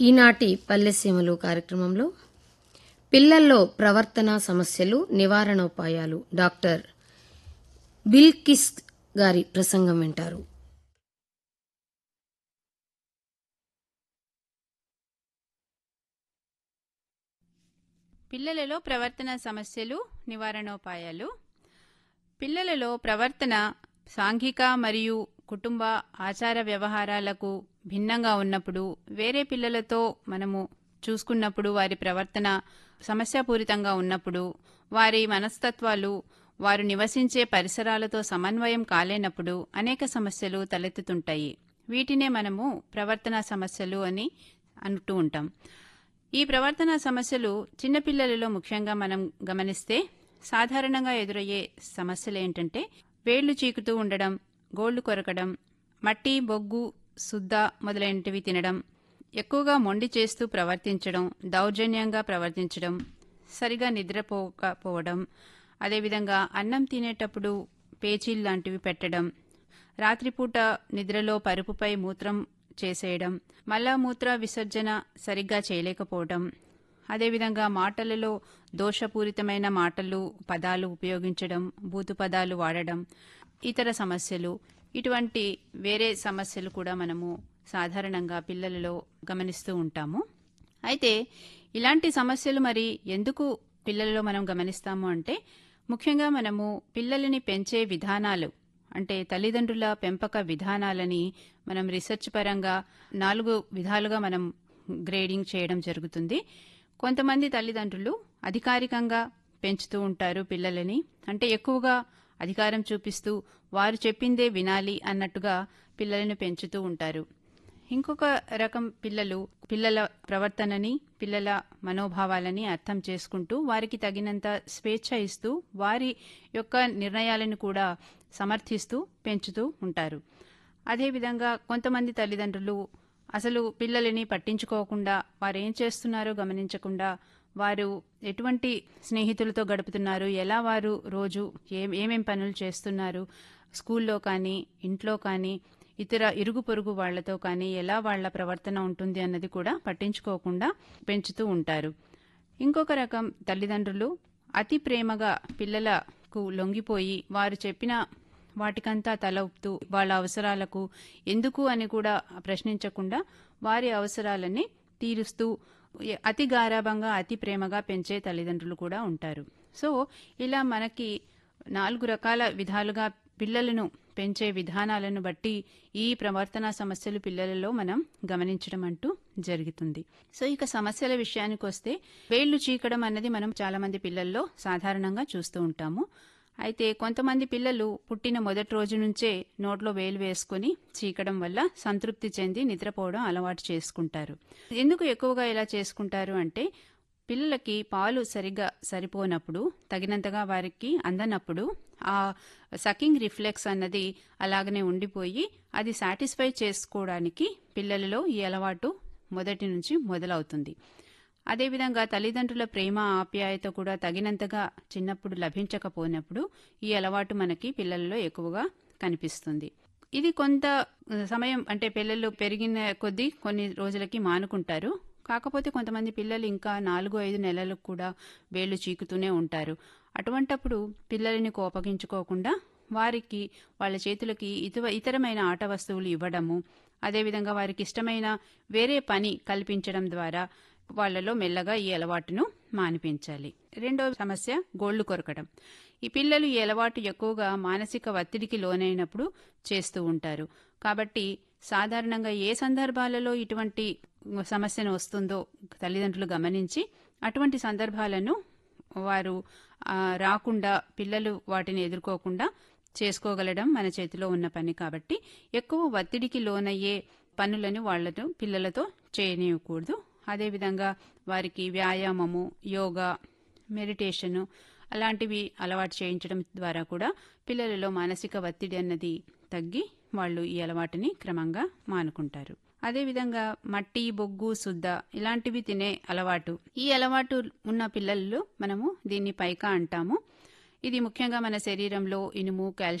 ఈనాటి పల్లెసీమలు కార్యక్రమంలో పిల్లల్లో ప్రవర్తన సమస్యలు నివారణోపాయాలు డాక్టర్ బిల్కిస్ గారి ప్రసంగం వింటారు పిల్లలలో ప్రవర్తన సమస్యలు నివారణోపాయాలు పిల్లలలో ప్రవర్తన సాంఘిక మరియు కుటుంబ ఆచార వ్యవహారాలకు భిన్నంగా ఉన్నప్పుడు వేరే పిల్లలతో మనము చూసుకున్నప్పుడు వారి ప్రవర్తన సమస్యాపూరితంగా ఉన్నప్పుడు వారి మనస్తత్వాలు వారు నివసించే పరిసరాలతో సమన్వయం కాలేనప్పుడు అనేక సమస్యలు తలెత్తుతుంటాయి వీటినే మనము ప్రవర్తన సమస్యలు అని అంటూ ఉంటాం ఈ ప్రవర్తన సమస్యలు చిన్నపిల్లలలో ముఖ్యంగా మనం గమనిస్తే సాధారణంగా ఎదురయ్యే సమస్యలు ఏంటంటే వేళ్లు చీకుతూ ఉండడం గోళ్లు కొరకడం మట్టి బొగ్గు సుద్ద మొదలైనటివి తినడం ఎక్కువగా మొండి చేస్తూ ప్రవర్తించడం దౌర్జన్యంగా ప్రవర్తించడం సరిగా నిద్రపోకపోవడం అదేవిధంగా అన్నం తినేటప్పుడు పేచీలు లాంటివి పెట్టడం రాత్రిపూట నిద్రలో పరుపుపై మూత్రం చేసేయడం మలమూత్ర విసర్జన సరిగ్గా చేయలేకపోవడం అదేవిధంగా మాటలలో దోషపూరితమైన మాటలు పదాలు ఉపయోగించడం బూతు పదాలు వాడడం ఇతర సమస్యలు ఇటువంటి వేరే సమస్యలు కూడా మనము సాధారణంగా పిల్లలలో గమనిస్తూ ఉంటాము అయితే ఇలాంటి సమస్యలు మరి ఎందుకు పిల్లలలో మనం గమనిస్తాము అంటే ముఖ్యంగా మనము పిల్లలని పెంచే విధానాలు అంటే తల్లిదండ్రుల పెంపక విధానాలని మనం రీసెర్చ్ పరంగా నాలుగు విధాలుగా మనం గ్రేడింగ్ చేయడం జరుగుతుంది కొంతమంది తల్లిదండ్రులు అధికారికంగా పెంచుతూ ఉంటారు పిల్లలని అంటే ఎక్కువగా అధికారం చూపిస్తూ వారు చెప్పిందే వినాలి అన్నట్టుగా పిల్లలను పెంచుతూ ఉంటారు ఇంకొక రకం పిల్లలు పిల్లల ప్రవర్తనని పిల్లల మనోభావాలని అర్థం చేసుకుంటూ వారికి తగినంత స్వేచ్ఛ ఇస్తూ వారి యొక్క నిర్ణయాలను కూడా సమర్థిస్తూ పెంచుతూ ఉంటారు అదేవిధంగా కొంతమంది తల్లిదండ్రులు అసలు పిల్లలని పట్టించుకోకుండా వారు ఏం చేస్తున్నారో గమనించకుండా వారు ఎటువంటి స్నేహితులతో గడుపుతున్నారు ఎలా వారు రోజు ఏం ఏమేం పనులు చేస్తున్నారు స్కూల్లో కానీ ఇంట్లో కానీ ఇతర ఇరుగు పొరుగు వాళ్లతో కానీ ఎలా వాళ్ల ప్రవర్తన ఉంటుంది అన్నది కూడా పట్టించుకోకుండా పెంచుతూ ఉంటారు ఇంకొక రకం తల్లిదండ్రులు అతి ప్రేమగా పిల్లలకు లొంగిపోయి వారు చెప్పిన వాటికంతా తల ఊపుతూ వాళ్ళ అవసరాలకు ఎందుకు అని కూడా ప్రశ్నించకుండా వారి అవసరాలని తీరుస్తూ అతి గారాభంగా అతి ప్రేమగా పెంచే తల్లిదండ్రులు కూడా ఉంటారు సో ఇలా మనకి నాలుగు రకాల విధాలుగా పిల్లలను పెంచే విధానాలను బట్టి ఈ ప్రవర్తన సమస్యలు పిల్లలలో మనం గమనించడం అంటూ జరుగుతుంది సో ఇక సమస్యల విషయానికి వస్తే వేళ్లు చీకడం అన్నది మనం చాలా మంది పిల్లల్లో సాధారణంగా చూస్తూ ఉంటాము అయితే కొంతమంది పిల్లలు పుట్టిన మొదటి రోజు నుంచే నోట్లో వేలు వేసుకుని చీకడం వల్ల సంతృప్తి చెంది నిద్రపోవడం అలవాటు చేసుకుంటారు ఎందుకు ఎక్కువగా ఇలా చేసుకుంటారు అంటే పిల్లలకి పాలు సరిగ్గా సరిపోనప్పుడు తగినంతగా వారికి అందనప్పుడు ఆ సకింగ్ రిఫ్లెక్స్ అన్నది అలాగనే ఉండిపోయి అది సాటిస్ఫై చేసుకోవడానికి పిల్లలలో ఈ అలవాటు మొదటి నుంచి మొదలవుతుంది అదేవిధంగా తల్లిదండ్రుల ప్రేమ ఆప్యాయత కూడా తగినంతగా చిన్నప్పుడు లభించకపోయినప్పుడు ఈ అలవాటు మనకి పిల్లలలో ఎక్కువగా కనిపిస్తుంది ఇది కొంత సమయం అంటే పిల్లలు పెరిగిన కొద్దీ కొన్ని రోజులకి మానుకుంటారు కాకపోతే కొంతమంది పిల్లలు ఇంకా నాలుగు ఐదు నెలలకు కూడా వేళ్లు చీకుతూనే ఉంటారు అటువంటప్పుడు పిల్లలని కోపగించుకోకుండా వారికి వాళ్ళ చేతులకి ఇతర ఇతరమైన ఆట వస్తువులు ఇవ్వడము అదేవిధంగా వారికి ఇష్టమైన వేరే పని కల్పించడం ద్వారా వాళ్లలో మెల్లగా ఈ అలవాటును మానిపించాలి రెండో సమస్య గోళ్లు కొరకడం ఈ పిల్లలు ఈ అలవాటు ఎక్కువగా మానసిక ఒత్తిడికి లోనైనప్పుడు చేస్తూ ఉంటారు కాబట్టి సాధారణంగా ఏ సందర్భాలలో ఇటువంటి సమస్యను వస్తుందో తల్లిదండ్రులు గమనించి అటువంటి సందర్భాలను వారు రాకుండా పిల్లలు వాటిని ఎదుర్కోకుండా చేసుకోగలడం మన చేతిలో ఉన్న పని కాబట్టి ఎక్కువ ఒత్తిడికి లోనయ్యే పనులను వాళ్లను పిల్లలతో చేయనివ్వకూడదు అదేవిధంగా వారికి వ్యాయామము యోగా మెడిటేషను అలాంటివి అలవాటు చేయించడం ద్వారా కూడా పిల్లలలో మానసిక ఒత్తిడి అన్నది తగ్గి వాళ్ళు ఈ అలవాటుని క్రమంగా మానుకుంటారు అదేవిధంగా మట్టి బొగ్గు సుద్ద ఇలాంటివి తినే అలవాటు ఈ అలవాటు ఉన్న పిల్లల్లో మనము దీన్ని పైకా అంటాము ఇది ముఖ్యంగా మన శరీరంలో ఇనుము కాల్షియం